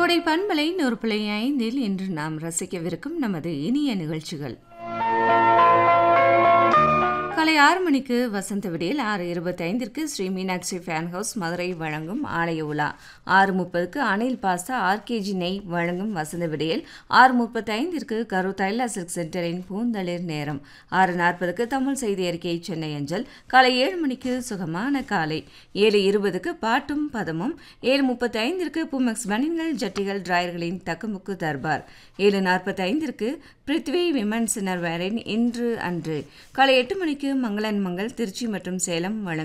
கோடை பண்பலை நூறு புள்ளி ஐந்தில் இன்று நாம் ரசிக்கவிருக்கும் நமது இனிய நிகழ்ச்சிகள் காலை ஆறு மணிக்கு வசந்த விடியல் ஆறு இருபத்தைந்திற்கு ஸ்ரீ மீனாட்சி ஃபேன் ஹவுஸ் மதுரை வழங்கும் ஆலய உலா ஆறு முப்பதுக்கு அனில் பாஸ்தா ஆர்கேஜி நெய் வழங்கும் வசந்த விடியல் ஆறு முப்பத்தைந்திற்கு கரு தைலா சில்க் சென்டரின் பூந்தளிர் நேரம் ஆறு நாற்பதுக்கு தமிழ் செய்தி அறிக்கை சென்னை அஞ்சல் காலை ஏழு மணிக்கு சுகமான காலை ஏழு இருபதுக்கு பாட்டும் பதமும் ஏழு முப்பத்தைந்திற்கு புமெக்ஸ் பனின்கள் ஜட்டிகள் டிராயர்களின் தக்குமுக்கு தர்பார் ஏழு நாற்பத்தைந்திற்கு பிருத்வி விமன்ஸ் வேரின் இன்று அன்று காலை எட்டு மணிக்கு மங்களன் மங்கள் திருச்சி மற்றும் சேலம் வழங்கும்